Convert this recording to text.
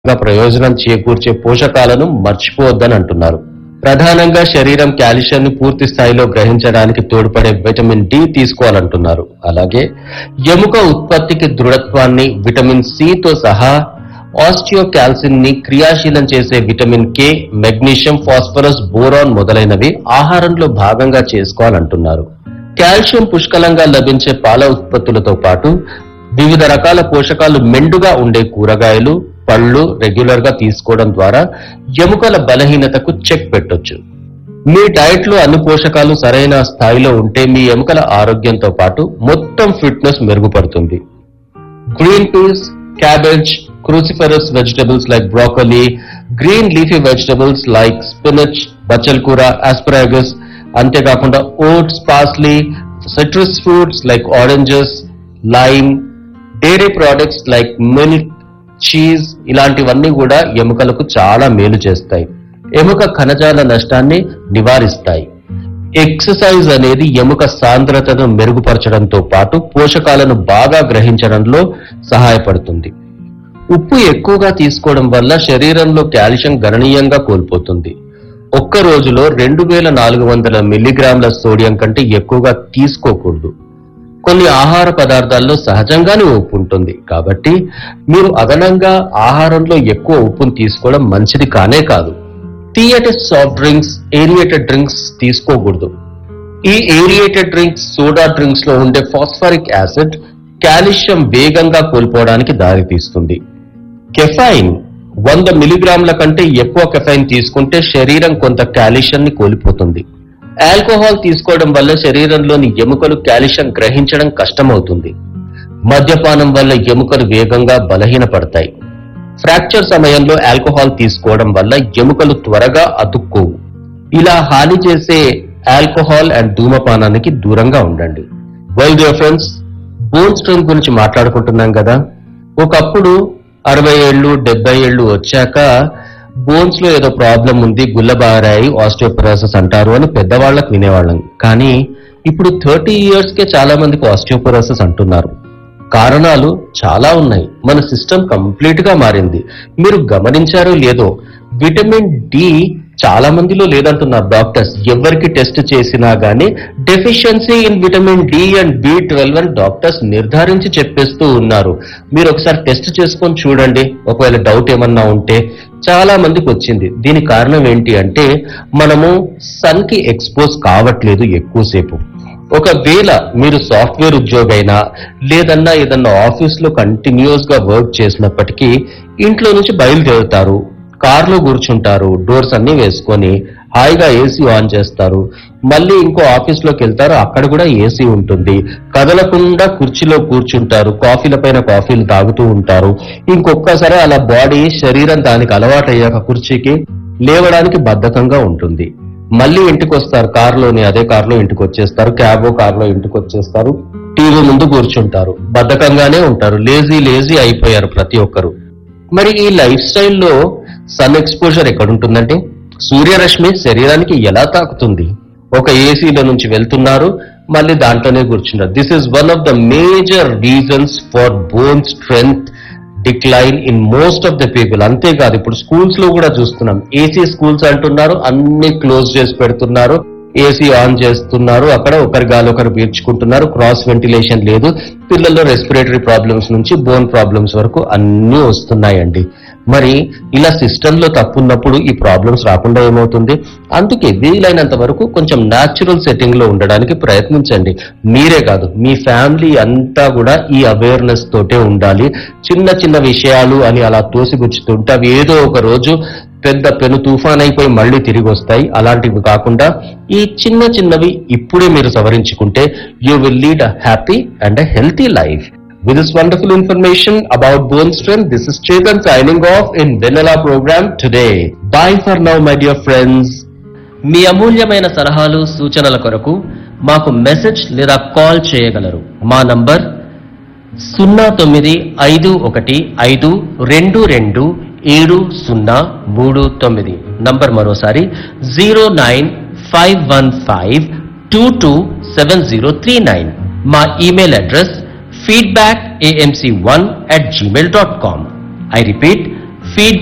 గా ప్రయోజనం చేకూర్చే పోషకాలను మర్చిపోవద్దని అంటున్నారు ప్రధానంగా శరీరం కాల్షియం ని పూర్తి స్థాయిలో గ్రహించడానికి తోడ్పడే విటమిన్ డి తీసుకోవాలంటున్నారు అలాగే ఎముక ఉత్పత్తికి దృఢత్వాన్ని విటమిన్ సి తో సహా ఆస్టియోకాల్సిన్ ని క్రియాశీలం చేసే vitamin K magnesium phosphorus boron మొదలైనవి ఆహారంలో భాగంగా చేసుకోవాలంటున్నారు కాల్షియం పుష్కలంగా లభించే పాల ఉత్పత్తులతో పాటు వివిధ రకాల పోషకాలు మెండుగా ఉండే కూరగాయలు పళ్ళు రెగ్యులర్ గా తీసుకోవడం ద్వారా ఎముకల బలహీనతకు చెక్ పెట్టొచ్చు మీ డైట్ లో అన్ని పోషకాలు సరైన స్థాయిలో ఉంటే మీ ఎముకల ఆరోగ్యంతో పాటు మొత్తం ఫిట్నెస్ మెరుగుపడుతుంది green peas cabbage cruciferous vegetables like broccoli green leafy vegetables like spinach బచ్చల్ కూర ఆస్పరాగస్ అంతేకాకుండా oats parsley citrus fruits like oranges lime dairy products like milk cheese ఇలాంటివన్నీ కూడా ఎముకలకు చాలా మేలు చేస్తాయి ఎముక కణజాల నష్టాన్ని నివారిస్తాయి ఎక్సర్సైజ్ అనేది ఎముక సాంద్రతను మెరుగుపరచడంతో పాటు పోషకాలను బాగా గ్రహించడంలో సహాయపడుతుంది ఉప్పు ఎక్కువగా తీసుకోవడం వల్ల శరీరంలో కాల్షియం గణనీయంగా కోల్పోతుంది ఒక్క రోజులో రెండు వేల నాలుగు వందల మిల్లీగ్రాముల సోడియం కంటే ఎక్కువగా తీసుకోకూడదు కొన్ని ఆహార పదార్థాల్లో సహజంగానే ఉప్పు ఉంటుంది కాబట్టి మీరు అదనంగా ఆహారంలో ఎక్కువ ఉప్పును తీసుకోవడం మంచిది కానే కాదు తీయటి సాఫ్ట్ డ్రింక్స్ ఏరియేటెడ్ డ్రింక్స్ తీసుకోకూడదు ఈ ఏరియేటెడ్ డ్రింక్స్ సోడా డ్రింక్స్ లో ఉండే ఫాస్ఫరిక్ యాసిడ్ కాల్షియం వేగంగా కోల్పోవడానికి దారితీస్తుంది కెఫైన్ వంద మిలీగ్రాముల కంటే ఎక్కువ కెఫైన్ తీసుకుంటే శరీరం కొంత కాల్షియం ని కోల్పోతుంది ఆల్కహాల్ తీసుకోవడం వల్ల శరీరంలోని ఎముకలు కాల్షియం గ్రహించడం కష్టమవుతుంది మద్యపానం వల్ల ఎముకలు వేగంగా బలహీనపడతాయి ఫ్రాక్చర్ సమయంలో ఆల్కహాల్ తీసుకోవడం వల్ల ఎముకలు త్వరగా అతుక్కోవు ఇలా హాని చేసే ఆల్కహాల్ అండ్ ధూమపానానికి దూరంగా ఉండండి well dear friends bone strength గురించి మాట్లాడుకుంటున్నాం కదా ఒకప్పుడు అరవై ఏళ్ళు డెబ్బై ఏళ్ళు వచ్చాక బోన్స్ లో ఏదో ప్రాబ్లం ఉంది గుల్లబారాయి ఆస్టియోపరాసిస్ అంటారు అని పెద్దవాళ్ళకి వినేవాళ్ళం కానీ ఇప్పుడు థర్టీ ఇయర్స్ కే చాలా మందికి ఆస్టియోపరాసిస్ అంటున్నారు కారణాలు చాలా ఉన్నాయి మన సిస్టమ్ కంప్లీట్ గా మారింది మీరు గమనించారో లేదో విటమిన్ డి చాలా మందిలో లేదంటున్నారు డాక్టర్స్ ఎవరికి టెస్ట్ చేసినా గానీ deficiency in vitamin D and B twelve అని డాక్టర్స్ నిర్ధారించి చెప్పేస్తూ ఉన్నారు మీరు ఒకసారి టెస్ట్ చేసుకొని చూడండి ఒకవేళ డౌట్ ఏమన్నా ఉంటే చాలా మందికి వచ్చింది దీని కారణం ఏంటి అంటే మనము సన్ కి ఎక్స్పోజ్ కావట్లేదు ఎక్కువసేపు ఒకవేళ మీరు సాఫ్ట్వేర్ ఉద్యోగైనా లేదన్నా ఏదన్నా ఆఫీస్ లో కంటిన్యూస్ గా వర్క్ చేసినప్పటికీ ఇంట్లో నుంచి బయలుదేరుతారు కార్లో కూర్చుంటారు డోర్స్ అన్ని వేసుకొని హాయిగా ఏసీ ఆన్ చేస్తారు మళ్ళీ ఇంకో ఆఫీస్ లోకి వెళ్తారు అక్కడ కూడా ఏసీ ఉంటుంది కదలకుండా కుర్చీలో కూర్చుంటారు కాఫీల పైన కాఫీలు తాగుతూ ఉంటారు ఇంకొక్కసారి అలా బాడీ శరీరం దానికి అలవాటు అయ్యాక కుర్చీకి లేవడానికి బద్ధకంగా ఉంటుంది మళ్ళీ ఇంటికి వస్తారు కారులోని అదే కారులో ఇంటికి వచ్చేస్తారు క్యాబో కారులో ఇంటికి వచ్చేస్తారు టీవీ ముందు కూర్చుంటారు బద్ధకంగానే ఉంటారు లేజీ లేజీ అయిపోయారు ప్రతి ఒక్కరు మరి ఈ లైఫ్ స్టైల్లో సన్ ఎక్స్పోజర్ ఎక్కడుంటుందంటే సూర్యరశ్మి శరీరానికి ఎలా తాకుతుంది ఒక ఏసీలో నుంచి వెళ్తున్నారు మళ్ళీ దాంట్లోనే కూర్చున్నారు this is one of the major reasons for bone strength decline in most of the people అంతేకాదు ఇప్పుడు స్కూల్స్ లో కూడా చూస్తున్నాం ఏసీ స్కూల్స్ అంటున్నారు అన్ని క్లోజ్ చేసి పెడుతున్నారు ఏసీ ఆన్ చేస్తున్నారు అక్కడ ఒకరి గాలి ఒకరు పీల్చుకుంటున్నారు క్రాస్ వెంటిలేషన్ లేదు పిల్లల్లో రెస్పిరేటరీ ప్రాబ్లమ్స్ నుంచి బోన్ ప్రాబ్లమ్స్ వరకు అన్నీ వస్తున్నాయండి మరి ఇలా సిస్టమ్ లో తప్పున్నప్పుడు ఈ ప్రాబ్లమ్స్ రాకుండా ఏమవుతుంది అందుకే వీలైనంత వరకు కొంచెం న్యాచురల్ సెట్టింగ్ లో ఉండడానికి ప్రయత్నించండి మీరే కాదు మీ ఫ్యామిలీ అంతా కూడా ఈ అవేర్నెస్ తోటే ఉండాలి చిన్న చిన్న విషయాలు అని అలా తోసిపుచ్చుతుంటే అవి ఏదో ఒక రోజు పెద్ద పెను తుఫాన్ అయిపోయి మళ్ళీ తిరిగి వస్తాయి అలాంటివి కాకుండా ఈ చిన్న చిన్నవి ఇప్పుడే మీరు సవరించుకుంటే you will lead a happy and a healthy life With this wonderful information about bone strength, this is Chetan signing off in Vanilla program today. Bye for now, my dear friends. మీ అమూల్యమైన సలహాలు సూచనల కొరకు మాకు message లేదా call చేయగలరు మా number సున్నా తొమ్మిది ఐదు ఒకటి ఐదు రెండు రెండు ఏడు సున్నా మూడు తొమ్మిది నంబర్ మరోసారి zero nine five one five two two seven zero three nine మా email address feedback AMC one at Gmail dot com I repeat feed